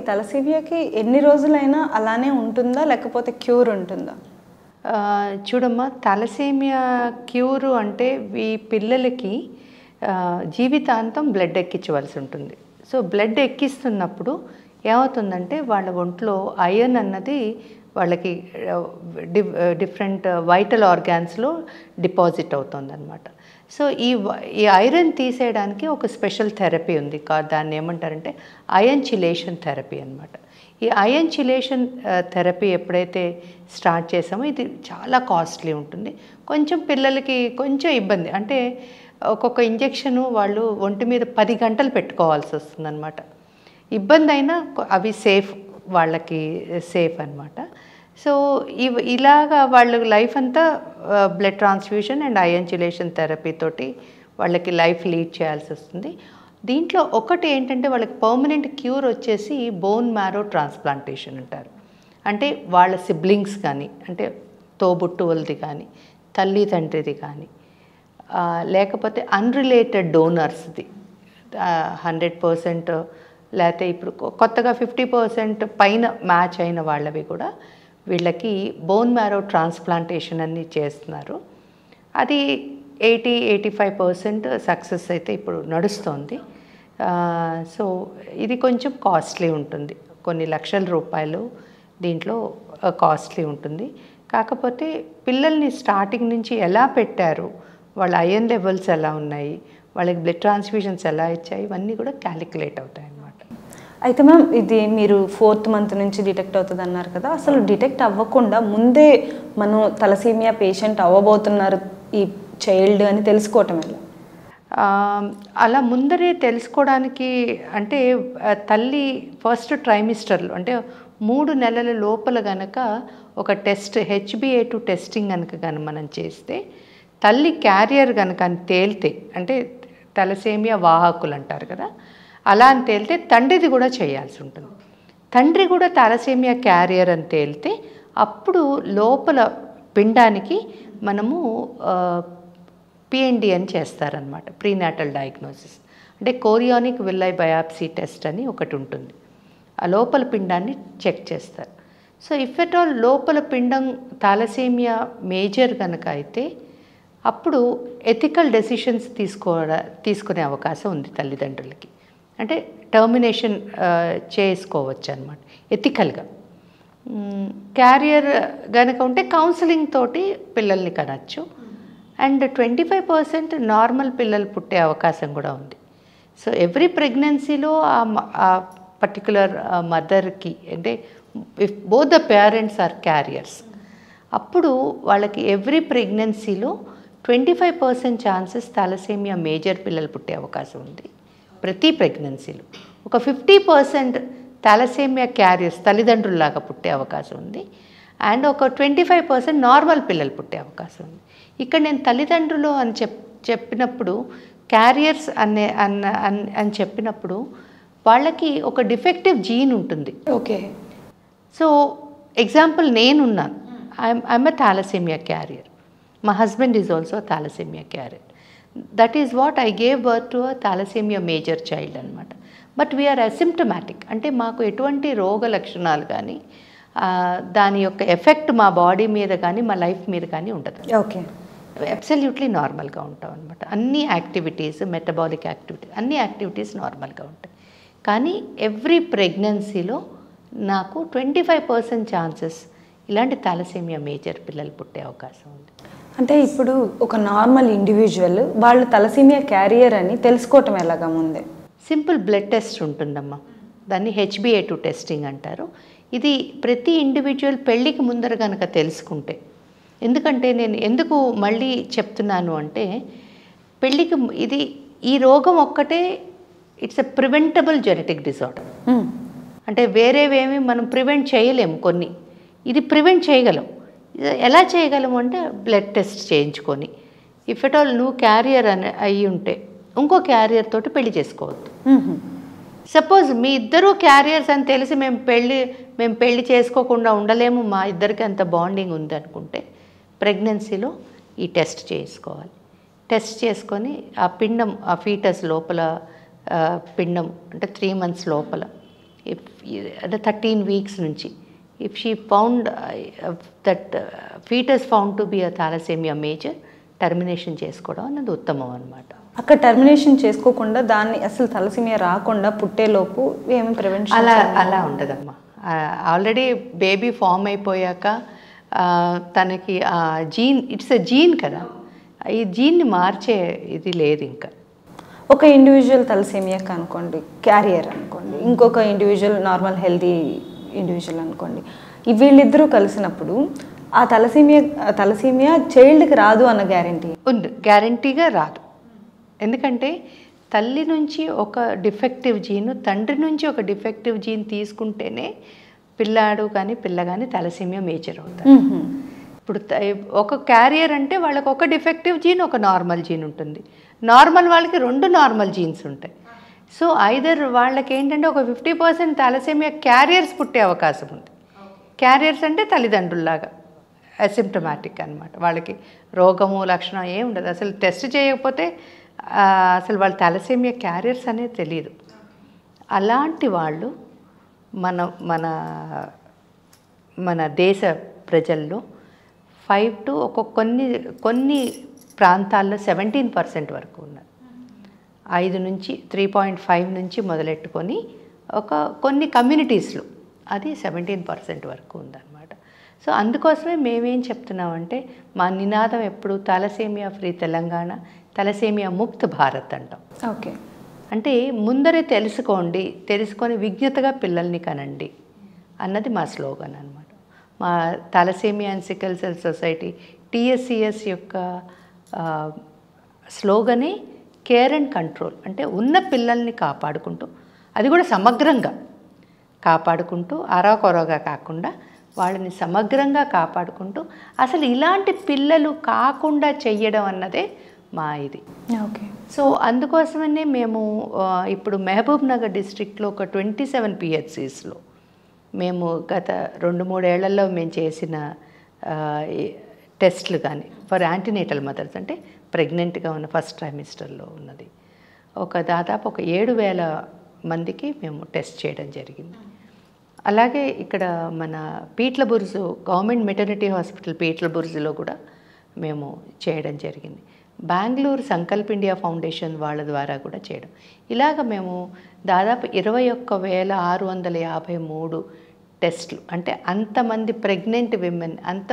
తలసీమియాకి ఎన్ని రోజులైనా అలానే ఉంటుందా లేకపోతే క్యూర్ ఉంటుందా ఆ, చూడమ్మా తలసేమియా క్యూరు అంటే ఈ పిల్లలకి ఆ, జీవితాంతం బ్లడ్ ఎక్కించవలసి ఉంటుంది సో బ్లడ్ ఎక్కిస్తున్నప్పుడు ఏమవుతుందంటే వాళ్ళ ఒంట్లో ఐరన్ అన్నది వాళ్ళకి డి డిఫరెంట్ వైటల్ ఆర్గాన్స్లో డిపాజిట్ అవుతుంది అనమాట సో ఈ వ- ఈ ఐరన్ తీసేయడానికి ఒక స్పెషల్ థెరపీ ఉంది కా దాన్ని ఏమంటారంటే అయన్ చిలేషన్ థెరపీ అనమాట ఈ అయన్ చిలేషన్ థెరపీ ఎప్పుడైతే స్టార్ట్ చేసామో ఇది చాలా కాస్ట్లీ ఉంటుంది కొంచెం పిల్లలకి కొంచెం ఇబ్బంది అంటే ఒక్కొక్క ఇంజెక్షను వాళ్ళు ఒంటి మీద పది గంటలు పెట్టుకోవాల్సి వస్తుందన్నమాట ఇబ్బంది అయినా కొ- అవి సేఫ్ వాళ్ళకి సేఫ్ అన్నమాట సో ఇవ్ ఇలాగా వాళ్ళు లైఫ్ అంతా బ్లడ్ ట్రాన్స్ఫ్యూషన్ అండ్ అయంచులేషన్ థెరపీ తోటి వాళ్ళకి లైఫ్ లీడ్ చేయాల్సి వస్తుంది దీంట్లో ఒకటి ఏంటంటే వాళ్ళకి పర్మనెంట్ క్యూర్ వచ్చేసి బోన్ మ్యారో ట్రాన్స్ప్లాంటేషన్ అంటారు అంటే వాళ్ళ సిబ్లింగ్స్ కానీ అంటే తోబుట్టువులది కానీ తల్లి తండ్రిది కానీ ఆ, లేకపోతే అన్రిలేటెడ్ డోనర్స్ది హండ్రెడ్ పర్సెంట్ లేకపోతే ఇప్పుడు కొ- కొత్తగా ఫిఫ్టీ పర్సెంట్ పైన మ్యాచ్ అయిన వాళ్ళవి కూడా వీళ్ళకి బోన్ మ్యారో ట్రాన్స్ప్లాంటేషన్ అన్ని చేస్తున్నారు అది eighty eighty five percent success అయితే ఇప్పుడు నడుస్తోంది ఆ, సో ఇది కొంచెం కాస్ట్లీ ఉంటుంది కొన్ని లక్షల రూపాయలు దీంట్లో కాస్ట్లీ ఉంటుంది కాకపోతే పిల్లల్ని స్టార్టింగ్ నుంచి ఎలా పెట్టారు వాళ్ళ అయన్ లెవెల్స్ ఎలా ఉన్నాయి వాళ్ళకి బ్లడ్ ట్రాన్స్ఫ్యూషన్స్ ఎలా ఇచ్చాయి ఇవన్నీ కూడా క్యాలిక్యులేట్ అవుతాయి అన్నమాట అయితే మ్యామ్ ఇది మీరు ఫోర్త్ మంత్ నుంచి డిటెక్ట్ అవుతుంది అన్నారు కదా అసలు డిటెక్ట్ అవ్వకుండా ముందే మనం తలసీమియా పేషెంట్ అవ్వబోతున్నారు ఈ చైల్డ్ అని తెలుసుకోవటం ఎలా ఆ, అలా ముందరే తెలుసుకోవడానికి అంటే ఆ, తల్లి ఫస్ట్ ట్రైమిస్టర్లో అంటే మూడు నెలల లోపల గనక ఒక టెస్ట్ హెచ్బిఏ టు టెస్టింగ్ కనుక కనుక మనం చేస్తే తల్లి క్యారియర్ కనుక అని తేలితే అంటే తలసేమియా వాహకులు అంటారు కదా అలా అని తేలితే తండ్రిది కూడా చేయాల్సి ఉంటుంది తండ్రి కూడా తలసేమియా క్యారియర్ అని తేలితే అప్పుడు లోపల పిండానికి మనము పిఎన్డి అని చేస్తారనమాట ప్రీనాటల్ డయాగ్నోసిస్ అంటే కోరియానిక్ విల్లై బయాప్సీ టెస్ట్ అని ఒకటి ఉంటుంది ఆ లోపల పిండాన్ని చెక్ చేస్తారు సో ఇఫ్ ఎట్ ఆల్ లోపల పిండం థాలసేమియా మేజర్ కనుక అయితే అప్పుడు ఎథికల్ డెసిషన్స్ తీసుకోవడ తీసుకునే అవకాశం ఉంది తల్లిదండ్రులకి అంటే టర్మినేషన్ చేసుకోవచ్చు అనమాట ఎథికల్గా క్యారియర్ గనక ఉంటే కౌన్సిలింగ్ తోటి పిల్లల్ని కనచ్చు and twenty five percent normal పిల్లలు పుట్టే అవకాశం కూడా ఉంది సో ఎవ్రీ ప్రెగ్నెన్సీలో ఆ మ- ఆ పర్టికులర్ మదర్కి అంటే if both the parents are carriers అప్పుడు వాళ్ళకి ఎవ్రీ ప్రెగ్నెన్సీలో twenty five percent chances thalassaemia major పిల్లలు పుట్టే అవకాశం ఉంది ప్రతి ప్రెగ్నెన్సీలో ఒక ఫిఫ్టీ పర్సెంట్ థాలసేమియా క్యారియర్స్ తల్లిదండ్రుల్లాగా పుట్టే అవకాశం ఉంది అండ్ ఒక ట్వంటీ ఫైవ్ పర్సెంట్ నార్మల్ పిల్లలు పుట్టే అవకాశం ఉంది ఇక్కడ నేను తల్లిదండ్రులు అని చెప్ చెప్పినప్పుడు క్యారియర్స్ అనే అన్న అన్- అని చెప్పినప్పుడు వాళ్ళకి ఒక డిఫెక్టివ్ జీన్ ఉంటుంది ఓకే సో ఎగ్జాంపుల్ నేనున్నాను I'm I'm a thalassaemia carrier మా husband is also thalassaemia carrier that is what I gave birth to a thalassaemia major child అనమాట బట్ వీఆర్ అసిమ్టమాటిక్ అంటే మాకు ఎటువంటి రోగ లక్షణాలు కానీ ఆ, దాని యొక్క ఎఫెక్ట్ మా బాడీ మీద కానీ మా లైఫ్ మీద కానీ ఉండదు ఓకే అబ్సల్యూట్లీ నార్మల్గా ఉంటాం అనమాట అన్ని యాక్టివిటీస్ మెటబాలిక్ యాక్టివిటీ అన్ని యాక్టివిటీస్ నార్మల్గా ఉంటాయి కానీ ఎవ్రీ ప్రెగ్నెన్సీలో నాకు ట్వంటీ ఫైవ్ పర్సెంట్ ఛాన్సెస్ ఇలాంటి థాలసేమియా మేజర్ పిల్లలు పుట్టే అవకాశం ఉంది అంటే ఇప్పుడు ఒక నార్మల్ ఇండివిజువల్ వాళ్ళు తలసీమియా క్యారియర్ అని తెలుసుకోవటం ఎలాగా ముందే సింపుల్ బ్లడ్ టెస్ట్ ఉంటుందమ్మా దాన్ని హెచ్బిఏ టు టెస్టింగ్ అంటారు ఇది ప్రతి ఇండివిజువల్ పెళ్ళికి ముందర కనుక తెలుసుకుంటే ఎందుకంటే నేను ఎందుకు మళ్ళీ చెప్తున్నాను అంటే పెళ్ళికి ము- ఇది ఈ రోగం ఒక్కటే it's a preventable genetic disorder hmm. అంటే వేరేవేమి మనం ప్రివెంట్ చేయలేము కొన్ని ఇది ప్రివెంట్ చేయగలం ఇది ఎలా చేయగలము అంటే బ్లడ్ టెస్ట్ చేయించుకొని ఇఫ్ ఎట్ ఆల్ నువ్వు క్యారియర్ అని అయి ఉంటే ఇంకో క్యారియర్ తోటి పెళ్లి చేసుకోవద్దు మ్మ్. సపోజ్ మీ ఇద్దరు క్యారియర్స్ అని తెలిసి మేము పెళ్ళి మేము పెళ్లి చేసుకోకుండా ఉండలేము మా ఇద్దరికి అంత బాండింగ్ ఉంది అనుకుంటే ప్రెగ్నెన్సీలో ఈ టెస్ట్ చేసుకోవాలి టెస్ట్ చేసుకొని ఆ పిండం ఆ ఫీటస్ లోపల ఆ, పిండం అంటే త్రీ మంత్స్ లోపల ఇఫ్ అంటే థర్టీన్ వీక్స్ నుంచి if she found that foetus found to be a thalassaemia major termination చేసుకోవడం అన్నది ఉత్తమం అనమాట అక్కడ టర్మినేషన్ చేసుకోకుండా దాన్ని అసలు తలసీమియా రాకుండా పుట్టేలోపు ఏమి ప్రివెన్షన్ అలా అలా ఉండదమ్మా ఆల్రెడీ బేబీ ఫామ్ అయిపోయాక ఆ, తనకి ఆ జీన్ ఇట్స్ ఎ జీన్ కదా ఈ జీన్ని మార్చే ఇది లేదు ఇంకా ఒక ఇండివిజువల్ తలసేమియాకి అనుకోండి క్యారియర్ అనుకోండి ఇంకొక ఇండివిజువల్ నార్మల్ హెల్దీ ఇండివిజువల్ అనుకోండి ఈ వీళ్ళిద్దరూ కలిసినప్పుడు ఆ తలసీమియా తలసీమియా చైల్డ్కి రాదు అన్న గ్యారంటీ ఉంది గ్యారంటీగా రాదు ఎందుకంటే తల్లి నుంచి ఒక డిఫెక్టివ్ జీన్ తండ్రి నుంచి ఒక డిఫెక్టివ్ జీన్ తీసుకుంటేనే పిల్లాడు కానీ పిల్ల కానీ తలసీమియా మేజర్ అవుతారు ఇప్పుడు త- ఒక క్యారియర్ అంటే వాళ్ళకి ఒక డిఫెక్టివ్ జీన్ ఒక నార్మల్ జీన్ ఉంటుంది నార్మల్ వాళ్ళకి రెండు నార్మల్ జీన్స్ ఉంటాయి సో ఐదర్ వాళ్ళకి ఏంటంటే ఒక ఫిఫ్టీ పర్సెంట్ తలసేమియా క్యారియర్స్ పుట్టే అవకాశం ఉంది క్యారియర్స్ అంటే తల్లిదండ్రుల్లాగా అసిమ్టమాటిక్ అన్నమాట వాళ్ళకి రోగము లక్షణం ఏం ఉండదు అసలు టెస్ట్ చేయకపోతే ఆ, అసలు వాళ్ళ తలసేమియా క్యారియర్స్ అనేది తెలియదు అలాంటి వాళ్ళు మన మన మన దేశ ప్రజల్లో ఫైవ్ టు ఒక కొన్ని కొన్ని ప్రాంతాల్లో సెవెంటీన్ పర్సెంట్ వరకు ఉన్నారు ఐదు నుంచి త్రీ పాయింట్ ఫైవ్ నుంచి మొదలెట్టుకొని ఒక కొన్ని కమ్యూనిటీస్లో అది సెవెంటీన్ పర్సెంట్ వరకు ఉందన్నమాట సో అందుకోసమే మేమేం చెప్తున్నామంటే మా నినాదం ఎప్పుడు తలసేమియా ఫ్రీ తెలంగాణ తలసేమియా ముక్త్ భారత్ అంటాం ఓకే అంటే ముందరే తెలుసుకోండి తెలుసుకొని విజ్ఞతగా పిల్లల్ని కనండి అన్నది మా స్లోగన్ అనమాట మా thalassemia and sickle cell society TSCS యొక్క ఆ, స్లోగనే కేర్ అండ్ కంట్రోల్ అంటే ఉన్న పిల్లల్ని కాపాడుకుంటూ అది కూడా సమగ్రంగా కాపాడుకుంటూ అరాకొరగా కాకుండా వాళ్ళని సమగ్రంగా కాపాడుకుంటూ అసలు ఇలాంటి పిల్లలు కాకుండా చెయ్యడం అన్నదే మా ఇది ఓకే సో అందుకోసమనే మేము ఆ, ఇప్పుడు మహబూబ్ నగర్ డిస్ట్రిక్ట్లో ఒక ట్వంటీ సెవెన్ పిహెచ్సిస్లో మేము గత రెండు మూడేళ్లలో మేము చేసిన ఆ, ఈ టెస్ట్లు కానీ ఫర్ యాంటీనేటల్ మదర్స్ అంటే ప్రెగ్నెంట్గా ఉన్న ఫస్ట్ ట్రైమిస్టర్లో ఉన్నది ఒక దాదాపు ఒక ఏడు వేల మందికి మేము టెస్ట్ చేయడం జరిగింది అలాగే ఇక్కడ మన Petla Burj government maternity hospital Petla బురుజులో కూడా మేము చేయడం జరిగింది బెంగళూరు సంకల్ప్ ఇండియా ఫౌండేషన్ వాళ్ళ ద్వారా కూడా చేయడం ఇలాగ మేము దాదాపు ఇరవై ఒక్క వేల ఆరు వందల యాభై మూడు టెస్ట్లు అంటే అంతమంది ప్రెగ్నెంట్ విమెన్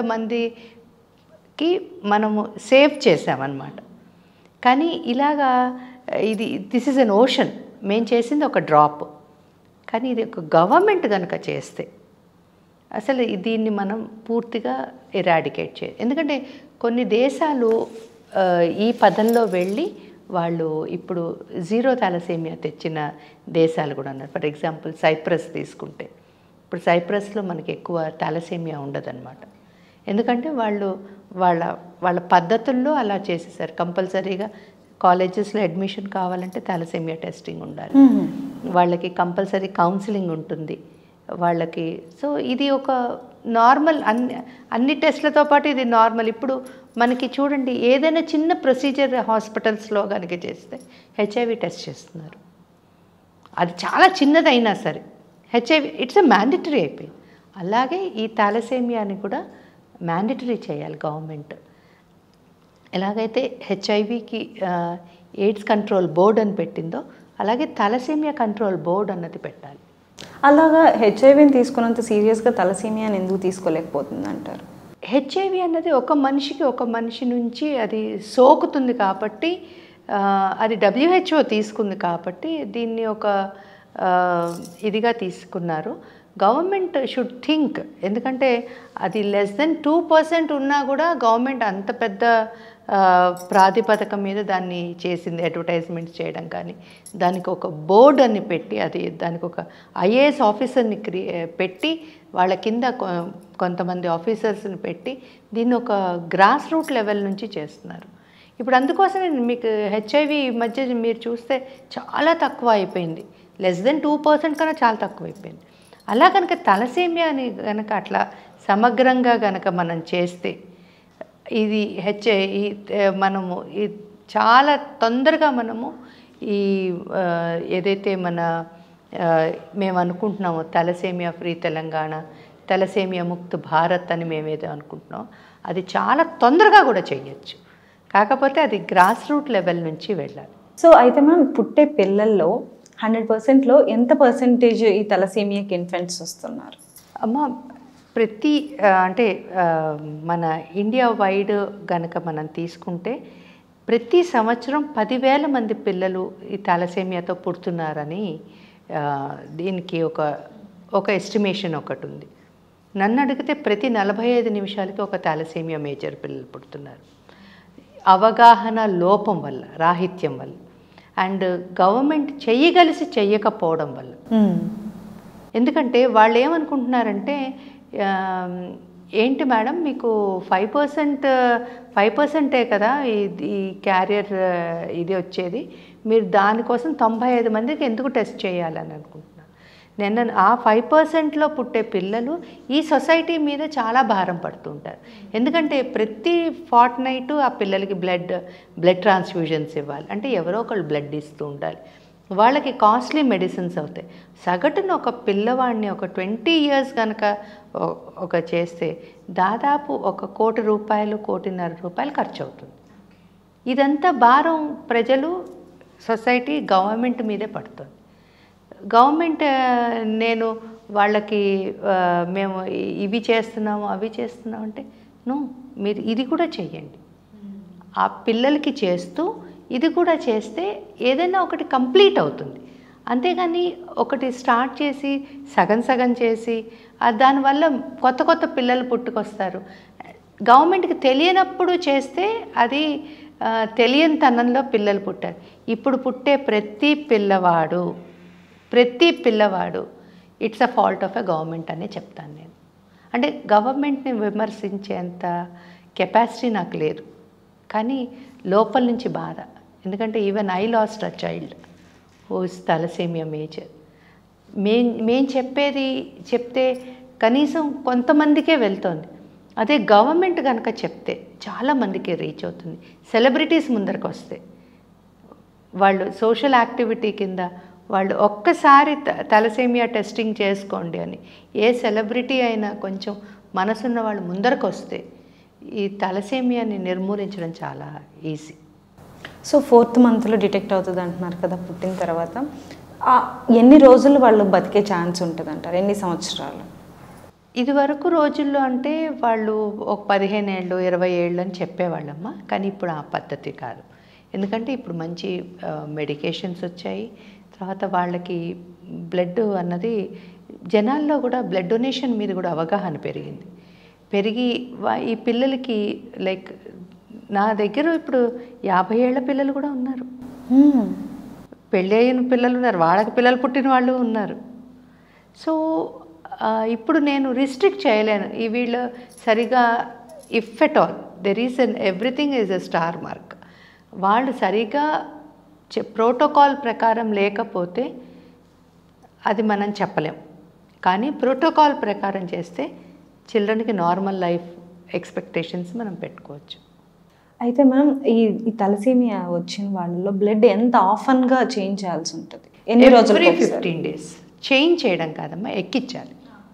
అంతమందికి మనము సేవ్ చేసామన్నమాట కానీ ఇలాగా ఇది దిస్ ఇస్ అన్ ఓషన్ మేము చేసింది ఒక డ్రాప్ కానీ ఇది ఒక గవర్నమెంట్ కనుక చేస్తే అసలు దీన్ని మనం పూర్తిగా ఎరాడికేట్ చే ఎందుకంటే కొన్ని దేశాలు ఆ, ఈ పదంలో వెళ్ళి వాళ్ళు ఇప్పుడు జీరో థాలసేమియా తెచ్చిన దేశాలు కూడా ఉన్నారు ఫర్ ఎగ్జాంపుల్ సైప్రస్ తీసుకుంటే ఇప్పుడు సైప్రస్లో మనకి ఎక్కువ థాలసేమియా ఉండదన్నమాట ఎందుకంటే వాళ్ళు వాళ్ళ వాళ్ళ పద్ధతుల్లో అలా చేసేసారు కంపల్సరీగా కాలేజెస్లో అడ్మిషన్ కావాలంటే థాలసేమియా టెస్టింగ్ ఉండాలి వాళ్ళకి కంపల్సరీ కౌన్సిలింగ్ ఉంటుంది వాళ్ళకి సో ఇది ఒక నార్మల్ అన్ని అన్ని టెస్ట్లతో పాటు ఇది నార్మల్ ఇప్పుడు మనకి చూడండి ఏదైనా చిన్న ప్రొసీజర్ హాస్పిటల్స్లో కనుక చేస్తే హెచ్ఐవి టెస్ట్ చేస్తున్నారు అది చాలా చిన్నదైనా సరే హెచ్ఐవి ఇట్స్ ఎ మ్యాండటరీ అయిపోయింది అలాగే ఈ థాలసేమియాని కూడా మ్యాండటరీ చేయాలి గవర్నమెంట్ ఎలాగైతే హెచ్ఐవికి ఎయిడ్స్ కంట్రోల్ బోర్డ్ అని పెట్టిందో అలాగే తలసేమియా కంట్రోల్ బోర్డ్ అన్నది పెట్టాలి అలాగా హెచ్ఐవిని తీసుకున్నంత సీరియస్గా తలసీమియాని ఎందుకు తీసుకోలేకపోతుంది అంటారు హెచ్ఐవి అన్నది ఒక మనిషికి ఒక మనిషి నుంచి అది సోకుతుంది కాబట్టి ఆ, అది డబ్ల్యూహెచ్ఓ తీసుకుంది కాబట్టి దీన్ని ఒక ఆ, ఇదిగా తీసుకున్నారు గవర్నమెంట్ షుడ్ థింక్ ఎందుకంటే అది లెస్ దెన్ టూ పర్సెంట్ ఉన్నా కూడా గవర్నమెంట్ అంత పెద్ద ఆ, ప్రాతిపదిక మీద దాన్ని చేసింది అడ్వర్టైజ్మెంట్స్ చేయడం కానీ దానికి ఒక బోర్డు అని పెట్టి అది దానికి ఒక ఐఏఎస్ ఆఫీసర్ని క్రియే పెట్టి వాళ్ళ కింద కొ- కొంతమంది ఆఫీసర్స్ని పెట్టి దీన్ని ఒక గ్రాస్ రూట్ లెవెల్ నుంచి చేస్తున్నారు ఇప్పుడు అందుకోసమే మీకు హెచ్ఐవి ఈ మధ్య మీరు చూస్తే చాలా తక్కువ అయిపోయింది లెస్ దెన్ టూ పర్సెంట్ కన్నా చాలా తక్కువ అయిపోయింది అలా కనుక తలసేమియా అని కనుక అట్లా సమగ్రంగా కనుక మనం చేస్తే ఇది హెచ్ఐ ఈ ఏ, మనము ఈ చాలా తొందరగా మనము ఈ ఆ, ఏదైతే మన ఆ, మేము అనుకుంటున్నాము తలసేమియా ఫ్రీ తెలంగాణ తలసేమియా ముక్త్ భారత్ అని మేమేదో అనుకుంటున్నాం అది చాలా తొందరగా కూడా చేయొచ్చు కాకపోతే అది గ్రాస్ రూట్ లెవెల్ నుంచి వెళ్ళాలి సో అయితే మ్యామ్ పుట్టే పిల్లల్లో హండ్రెడ్ పర్సెంట్లో ఎంత పర్సెంటేజ్ ఈ తలసేమియాకి ఇన్ఫెంట్స్ వస్తున్నారు అమ్మ ప్రతి ఆ, అంటే ఆ, మన ఇండియా వైడ్ గనక మనం తీసుకుంటే ప్రతి సంవత్సరం పదివేల మంది పిల్లలు ఈ థాలసేమియాతో పుడుతున్నారని ఆ, దీనికి ఒక ఒక ఎస్టిమేషన్ ఒకటి ఉంది నన్ను అడిగితే ప్రతి నలభై ఐదు నిమిషాలకి ఒక థాలసేమియా మేజర్ పిల్లలు పుడుతున్నారు అవగాహన లోపం వల్ల రాహిత్యం వల్ల అండ్ గవర్నమెంట్ చెయ్యగలిసి చెయ్యకపోవడం వల్ల ఎందుకంటే వాళ్ళు ఏమనుకుంటున్నారంటే ఆ, ఏంటి మేడం మీకు ఫైవ్ పర్సెంట్ ఫైవ్ పర్సెంటే కదా ఇది ఈ క్యారియర్ ఇది వచ్చేది మీరు దానికోసం తొంభై ఐదు మందికి ఎందుకు టెస్ట్ చేయాలని అనుకుంటున్నారు నిన్న ఆ ఫైవ్ పర్సెంట్లో పుట్టే పిల్లలు ఈ సొసైటీ మీద చాలా భారం పడుతుంటారు ఎందుకంటే ప్రతి ఫార్ట్ నైట్ ఆ పిల్లలకి బ్లడ్ బ్లడ్ ట్రాన్స్ఫ్యూజన్స్ ఇవ్వాలి అంటే ఎవరో ఒకళ్ళు బ్లడ్ ఇస్తూ ఉండాలి వాళ్ళకి కాస్ట్లీ మెడిసిన్స్ అవుతాయి సగటున ఒక పిల్లవాడిని ఒక ట్వంటీ ఇయర్స్ కనుక ఒ- ఒక చేస్తే దాదాపు ఒక కోటి రూపాయలు కోటిన్నర రూపాయలు ఖర్చు అవుతుంది ఇదంతా భారం ప్రజలు సొసైటీ గవర్నమెంట్ మీదే పడుతుంది గవర్నమెంట్ ఆ, నేను వాళ్ళకి ఆ, మేము ఇ- ఇవి చేస్తున్నాము అవి చేస్తున్నాం అంటే నో మీరు ఇది కూడా చెయ్యండి ఆ పిల్లలకి చేస్తూ ఇది కూడా చేస్తే ఏదైనా ఒకటి కంప్లీట్ అవుతుంది అంతేగాని ఒకటి స్టార్ట్ చేసి సగం సగం చేసి ఆ దానివల్ల కొత్త కొత్త పిల్లలు పుట్టుకొస్తారు గవర్నమెంట్కి తెలియనప్పుడు చేస్తే అది ఆ, తెలియని తనంలో పిల్లలు పుట్టారు ఇప్పుడు పుట్టే ప్రతి పిల్లవాడు ప్రతి పిల్లవాడు it's a fault of a government అనే చెప్తాను నేను అంటే గవర్నమెంట్ని విమర్శించేంత కెపాసిటీ నాకు లేదు కానీ లోపల నుంచి బాధ ఎందుకంటే even I lost a child whose thalassemia major మేం మేం చెప్పేది చెప్తే కనీసం కొంతమందికే వెళ్తోంది అదే గవర్నమెంట్ కనుక చెప్తే చాలామందికి రీచ్ అవుతుంది సెలబ్రిటీస్ ముందరకు వస్తే వాళ్ళు సోషల్ యాక్టివిటీ కింద వాళ్ళు ఒక్కసారి త- తలసేమియా టెస్టింగ్ చేసుకోండి అని ఏ సెలబ్రిటీ అయినా కొంచెం మనసున్న వాళ్ళు ముందరకు వస్తే ఈ తలసేమియాని నిర్మూలించడం చాలా ఈజీ సో ఫోర్త్ మంత్లో డిటెక్ట్ అవుతుంది అంటున్నారు కదా పుట్టిన తర్వాత ఆ, ఎన్ని రోజులు వాళ్ళు బతికే ఛాన్స్ ఉంటుంది అంటారు ఎన్ని సంవత్సరాలు ఇది వరకు రోజుల్లో అంటే వాళ్ళు ఒక పదిహేను ఏళ్ళు ఇరవై ఏళ్ళు అని చెప్పేవాళ్ళమ్మ కానీ ఇప్పుడు ఆ పద్ధతి కాదు ఎందుకంటే ఇప్పుడు మంచి మెడికేషన్స్ వచ్చాయి తర్వాత వాళ్ళకి బ్లడ్ అన్నది జనాల్లో కూడా బ్లడ్ డొనేషన్ మీద కూడా అవగాహన పెరిగింది పెరిగి వా- ఈ పిల్లలకి లైక్ నా దగ్గర ఇప్పుడు యాభై ఏళ్ళ పిల్లలు కూడా ఉన్నారు Hmm. పెళ్ళి అయిన పిల్లలు ఉన్నారు వాళ్ళకి పిల్లలు పుట్టిన వాళ్ళు ఉన్నారు సో ఆ, ఇప్పుడు నేను రిస్ట్రిక్ట్ చేయలేను ఈ వీళ్ళు సరిగా if at all there is an everything is a star mark వాళ్ళు సరిగా ప్రోటోకాల్ ప్రకారం లేకపోతే అది మనం చెప్పలేం కానీ ప్రోటోకాల్ ప్రకారం చేస్తే చిల్డ్రన్కి నార్మల్ లైఫ్ ఎక్స్పెక్టేషన్స్ మనం పెట్టుకోవచ్చు అయితే మ్యామ్ ఈ ఈ తలసేమియా వచ్చిన వాళ్ళలో బ్లడ్ ఎంత ఆఫన్గా చేంజ్ చేయాల్సి ఉంటుంది ఎన్ని రోజులు ఎవ్రీ ఫిఫ్టీన్ డేస్ చేంజ్ చేయడం కాదమ్మా ఎక్కించాలి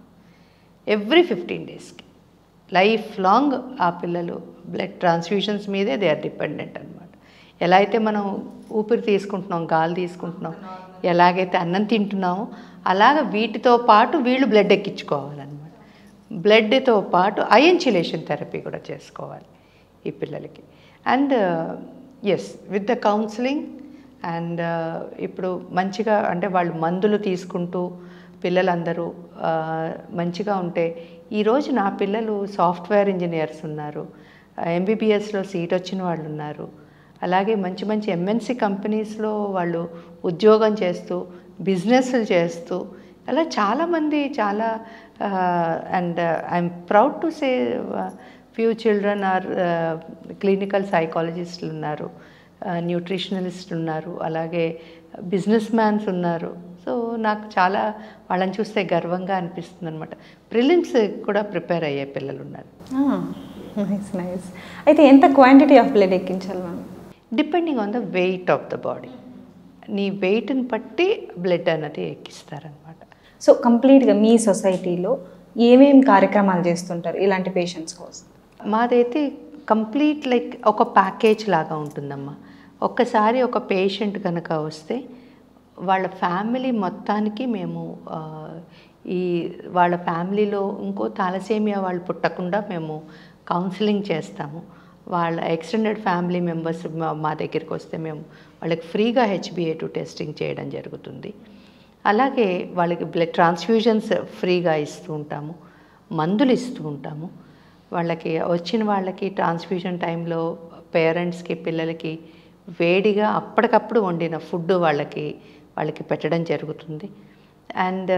ఎవ్రీ ఫిఫ్టీన్ డేస్కి లైఫ్ లాంగ్ ఆ పిల్లలు బ్లడ్ ట్రాన్స్ఫ్యూషన్స్ మీదే దే ఆర్ డిపెండెంట్ అనమాట ఎలా అయితే మనం ఊపిరి తీసుకుంటున్నాం గాలి తీసుకుంటున్నాం ఎలాగైతే అన్నం తింటున్నామో అలాగ వీటితో పాటు వీళ్ళు బ్లడ్ ఎక్కించుకోవాలన్నమాట బ్లడ్తో పాటు అయన్చిలేషన్ థెరపీ కూడా చేసుకోవాలి ఈ పిల్లలకి and yes with the counselling and ఇప్పుడు మంచిగా అంటే వాళ్ళు మందులు తీసుకుంటూ పిల్లలందరూ ఆ, మంచిగా ఉంటే ఈరోజు నా పిల్లలు సాఫ్ట్వేర్ ఇంజనీర్స్ ఉన్నారు ఎంబీబీఎస్లో సీట్ వచ్చిన వాళ్ళు ఉన్నారు అలాగే మంచి మంచి ఎంఎన్సి కంపెనీస్లో వాళ్ళు ఉద్యోగం చేస్తూ బిజినెస్లు చేస్తూ అలా చాలామంది చాలా and I'm proud to say few children are clinical సైకాలజిస్టులు ఉన్నారు న్యూట్రిషనలిస్టులు ఉన్నారు అలాగే బిజినెస్ మ్యాన్స్ ఉన్నారు సో నాకు చాలా వాళ్ళని చూస్తే గర్వంగా అనిపిస్తుంది అనమాట ప్రిలిమ్స్ కూడా ప్రిపేర్ అయ్యే పిల్లలు ఉన్నారు నైస్ నైస్ అయితే ఎంత క్వాంటిటీ ఆఫ్ బ్లడ్ ఎక్కించాలి ma'am depending on the weight of the body నీ వెయిట్ని బట్టి బ్లడ్ అనేది ఎక్కిస్తారనమాట సో కంప్లీట్గా మీ సొసైటీలో ఏమేం కార్యక్రమాలు చేస్తుంటారు ఇలాంటి పేషెంట్స్ కోసం మాదైతే కంప్లీట్ లైక్ ఒక ప్యాకేజ్ లాగా ఉంటుందమ్మా ఒక్కసారి ఒక పేషెంట్ కనుక వస్తే వాళ్ళ ఫ్యామిలీ మొత్తానికి మేము ఆ, ఈ వాళ్ళ ఫ్యామిలీలో ఇంకో థాలసేమియా వాళ్ళు పుట్టకుండా మేము కౌన్సిలింగ్ చేస్తాము వాళ్ళ ఎక్స్టెండెడ్ ఫ్యామిలీ మెంబర్స్ మా దగ్గరికి వస్తే మేము వాళ్ళకి ఫ్రీగా హెచ్బిఏ టు టెస్టింగ్ చేయడం జరుగుతుంది అలాగే వాళ్ళకి బ్లడ్ ట్రాన్స్ఫ్యూజన్స్ ఫ్రీగా ఇస్తూ ఉంటాము మందులు ఇస్తూ ఉంటాము వాళ్ళకి వచ్చిన వాళ్ళకి ట్రాన్స్ఫ్యూజన్ టైంలో పేరెంట్స్కి పిల్లలకి వేడిగా అప్పటికప్పుడు వండిన ఫుడ్ వాళ్ళకి వాళ్ళకి పెట్టడం జరుగుతుంది అండ్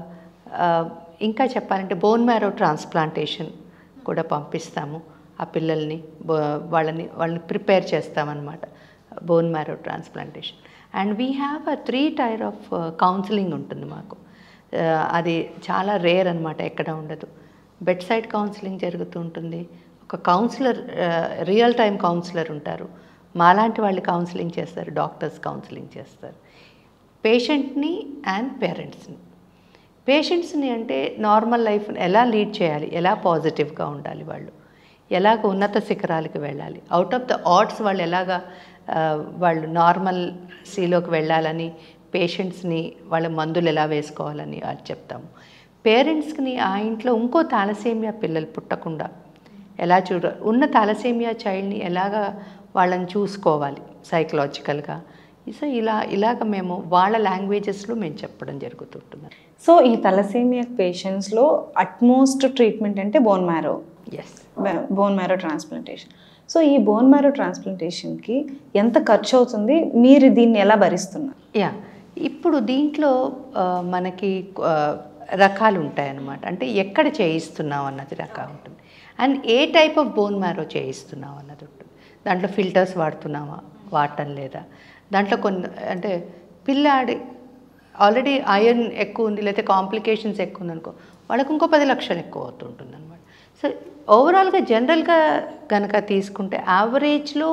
ఇంకా చెప్పాలంటే బోన్ మ్యారో ట్రాన్స్ప్లాంటేషన్ కూడా పంపిస్తాము ఆ పిల్లల్ని బో- వాళ్ళని వాళ్ళని ప్రిపేర్ చేస్తామన్నమాట bone marrow transplantation and we have a three tier of counselling ఉంటుంది మాకు ఆ, అది చాలా రేర్ అనమాట ఎక్కడ ఉండదు బెడ్ సైడ్ కౌన్సిలింగ్ జరుగుతూ ఉంటుంది ఒక కౌన్సిలర్ రియల్ టైం కౌన్సిలర్ ఉంటారు మాలాంటి వాళ్ళు కౌన్సిలింగ్ చేస్తారు డాక్టర్స్ కౌన్సిలింగ్ చేస్తారు పేషెంట్ని అండ్ పేరెంట్స్ని పేషెంట్స్ని అంటే నార్మల్ లైఫ్ని ఎలా లీడ్ చేయాలి ఎలా పాజిటివ్గా ఉండాలి వాళ్ళు ఎలాగ ఉన్నత శిఖరాలకు వెళ్ళాలి అవుట్ ఆఫ్ ద ఆర్డ్స్ వాళ్ళు ఎలాగా ఆ, వాళ్ళు నార్మల్ సీలోకి వెళ్ళాలని పేషెంట్స్ని వాళ్ళ మందులు ఎలా వేసుకోవాలని అది చెప్తాము పేరెంట్స్కి ఆ ఇంట్లో ఇంకో తాలసేమియా పిల్లలు పుట్టకుండా ఎలా చూడ ఉన్న తాలసేమియా చైల్డ్ని ఎలాగా వాళ్ళని చూసుకోవాలి సైకలాజికల్గా సో ఇలా ఇలాగ మేము వాళ్ళ లాంగ్వేజెస్లో మేము చెప్పడం జరుగుతుంటుంది సో ఈ తలసేమియా పేషెంట్స్లో అట్మోస్ట్ ట్రీట్మెంట్ అంటే bone marrow yes bone marrow transplantation so ఈ బోన్ మ్యారో ట్రాన్స్ప్లాంటేషన్కి ఎంత ఖర్చు అవుతుంది మీరు దీన్ని ఎలా భరిస్తున్నారు యా ఇప్పుడు దీంట్లో ఆ, మనకి ఆ, రకాలు ఉంటాయన్నమాట అంటే ఎక్కడ చేయిస్తున్నాం అన్నది రకాలు ఉంటుంది and a type of bone marrow చేయిస్తున్నాం అన్నది ఉంటుంది దాంట్లో ఫిల్టర్స్ వాడుతున్నామా వాడటం లేదా దాంట్లో కొన్ని అంటే పిల్లాడి ఆల్రెడీ ఐరన్ ఎక్కువ ఉంది లేకపోతే కాంప్లికేషన్స్ ఎక్కువ ఉంది అనుకో వాళ్ళకి ఇంకో పది లక్షలు ఎక్కువ అవుతుంటుంది అనమాట సో ఓవరాల్గా జనరల్గా కనుక తీసుకుంటే యావరేజ్లో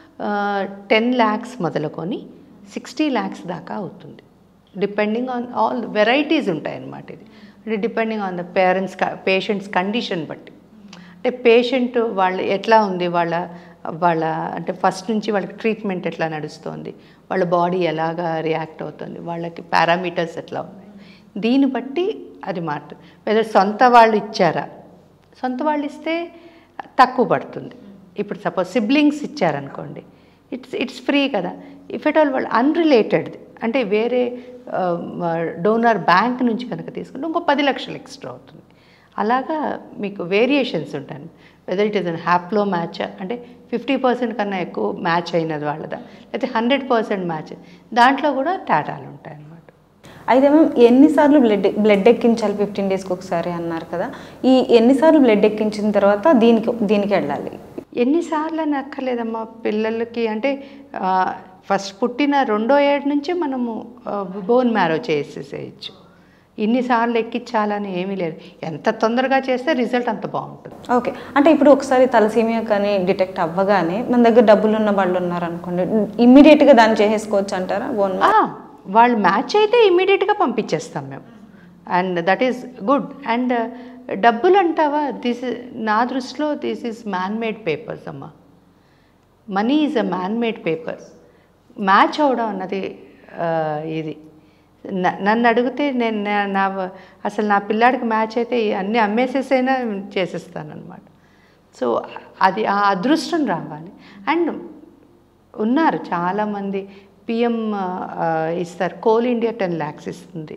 టెన్ ల్యాక్స్ మొదలుకొని సిక్స్టీ ల్యాక్స్ దాకా అవుతుంది డిపెండింగ్ ఆన్ ఆల్ వెరైటీస్ ఉంటాయన్నమాట ఇది అంటే depending on the parents patients condition బట్టి అంటే పేషెంట్ వాళ్ళు ఎట్లా ఉంది వాళ్ళ వాళ్ళ అంటే ఫస్ట్ నుంచి వాళ్ళకి ట్రీట్మెంట్ ఎట్లా నడుస్తుంది వాళ్ళ బాడీ ఎలాగా రియాక్ట్ అవుతుంది వాళ్ళకి పారామీటర్స్ ఎట్లా ఉన్నాయి దీన్ని బట్టి అది మాట వెదర్ సొంత వాళ్ళు ఇచ్చారా సొంత వాళ్ళు ఇస్తే తక్కువ పడుతుంది ఇప్పుడు సపోజ్ సిబ్లింగ్స్ ఇచ్చారనుకోండి ఇట్స్ ఇట్స్ ఫ్రీ కదా ఇఫ్ ఎట్ ఆల్ వాళ్ళు అన్రిలేటెడ్ది అంటే వేరే డోనర్ బ్యాంక్ నుంచి కనుక తీసుకుంటే ఇంకో పది లక్షలు ఎక్స్ట్రా అవుతుంది అలాగా మీకు వేరియేషన్స్ ఉంటాయి whether it is an haplo match అంటే ఫిఫ్టీ పర్సెంట్ కన్నా ఎక్కువ మ్యాచ్ అయినది వాళ్ళదా లేకపోతే హండ్రెడ్ పర్సెంట్ మ్యాచ్ దాంట్లో కూడా తేడాలు ఉంటాయి అన్నమాట అయితే మ్యామ్ ఎన్నిసార్లు బ్లడ్ బ్లడ్ ఎక్కించాలి ఫిఫ్టీన్ డేస్కి ఒకసారి అన్నారు కదా ఈ ఎన్నిసార్లు బ్లడ్ ఎక్కించిన తర్వాత దీనికి దీనికి వెళ్ళాలి ఎన్నిసార్లు అని అక్కర్లేదమ్మా పిల్లలకి అంటే ఫస్ట్ పుట్టిన రెండో ఏడు నుంచి మనము బోన్ మ్యారో చేసేసేయచ్చు ఇన్నిసార్లు ఎక్కించాలని ఏమీ లేదు ఎంత తొందరగా చేస్తే రిజల్ట్ అంత బాగుంటుంది ఓకే అంటే ఇప్పుడు ఒకసారి తలసీమియా కానీ డిటెక్ట్ అవ్వగానే మన దగ్గర డబ్బులు ఉన్న వాళ్ళు ఉన్నారు అనుకోండి ఇమ్మీడియట్గా దాన్ని చేసేసుకోవచ్చు అంటారా బోన్ ఆ, వాళ్ళు మ్యాచ్ అయితే ఇమీడియట్గా పంపించేస్తాం మేము and that is good and డబ్బులు అంటావా దిస్ నా దృష్టిలో this is man made papers అమ్మా money is a man made paper match అవడం అన్నది ఆ, ఇది న- నన్ను అడిగితే నేను నా- నా అసలు నా పిల్లాడికి మ్యాచ్ అయితే అన్నీ అమ్మేసేసైనా చేసేస్తానమాట సో అది ఆ అదృష్టం రావాలి అండ్ ఉన్నారు చాలామంది పిఎం ఇస్తారు కోల్ ఇండియా టెన్ ల్యాక్స్ ఇస్తుంది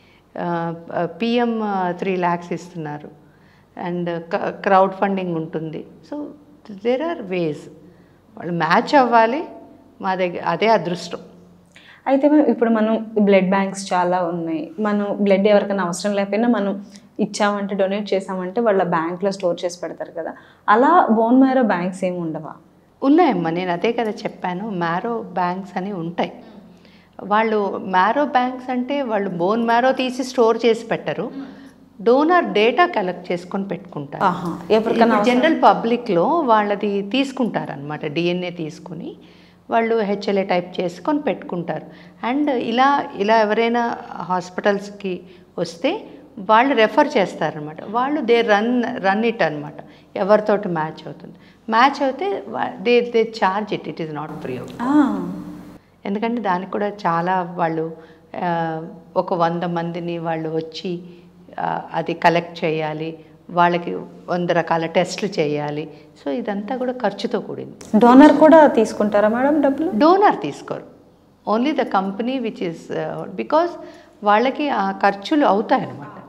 పిఎం త్రీ ల్యాక్స్ ఇస్తున్నారు అండ్ క్రౌడ్ ఫండింగ్ ఉంటుంది సో దేర్ ఆర్ వేస్ వాళ్ళు మ్యాచ్ అవ్వాలి మా దగ్గర అదే అదృష్టం అయితే మనం ఇప్పుడు మనం బ్లడ్ బ్యాంక్స్ చాలా ఉన్నాయి మనం బ్లడ్ ఎవరికైనా అవసరం లేకపోయినా మనం ఇచ్చామంటే డొనేట్ చేసామంటే వాళ్ళ బ్యాంక్లో స్టోర్ చేసి పెడతారు కదా అలా బోన్ మ్యారో బ్యాంక్స్ ఏమి ఉండవా ఉన్నాయమ్మా నేను అదే కదా చెప్పాను మ్యారో బ్యాంక్స్ అని ఉంటాయి వాళ్ళు మ్యారో బ్యాంక్స్ అంటే వాళ్ళు బోన్ మ్యారో తీసి స్టోర్ చేసి పెట్టరు డోనర్ డేటా కలెక్ట్ చేసుకొని పెట్టుకుంటారు ఆహా ఎవరికైనా జనరల్ పబ్లిక్లో వాళ్ళది తీసుకుంటారనమాట డిఎన్ఏ తీసుకుని వాళ్ళు హెచ్ఎల్ఏ టైప్ చేసుకొని పెట్టుకుంటారు అండ్ ఇలా ఇలా ఎవరైనా హాస్పిటల్స్కి వస్తే వాళ్ళు రెఫర్ చేస్తారనమాట వాళ్ళు దే రన్ రన్ ఇట్ అనమాట ఎవరితోటి మ్యాచ్ అవుతుంది మ్యాచ్ అయితే they they charge it it is not free ఆ, ఎందుకంటే దానికి కూడా చాలా వాళ్ళు ఆ, ఒక వంద మందిని వాళ్ళు వచ్చి ఆ, అది కలెక్ట్ చేయాలి వాళ్ళకి వంద రకాల టెస్టులు చేయాలి సో ఇదంతా కూడా ఖర్చుతో కూడింది డోనర్ కూడా తీసుకుంటారా మేడం డబ్బులు డోనర్ తీసుకోరు only the company which is because వాళ్ళకి ఆ ఖర్చులు అవుతాయి అన్నమాట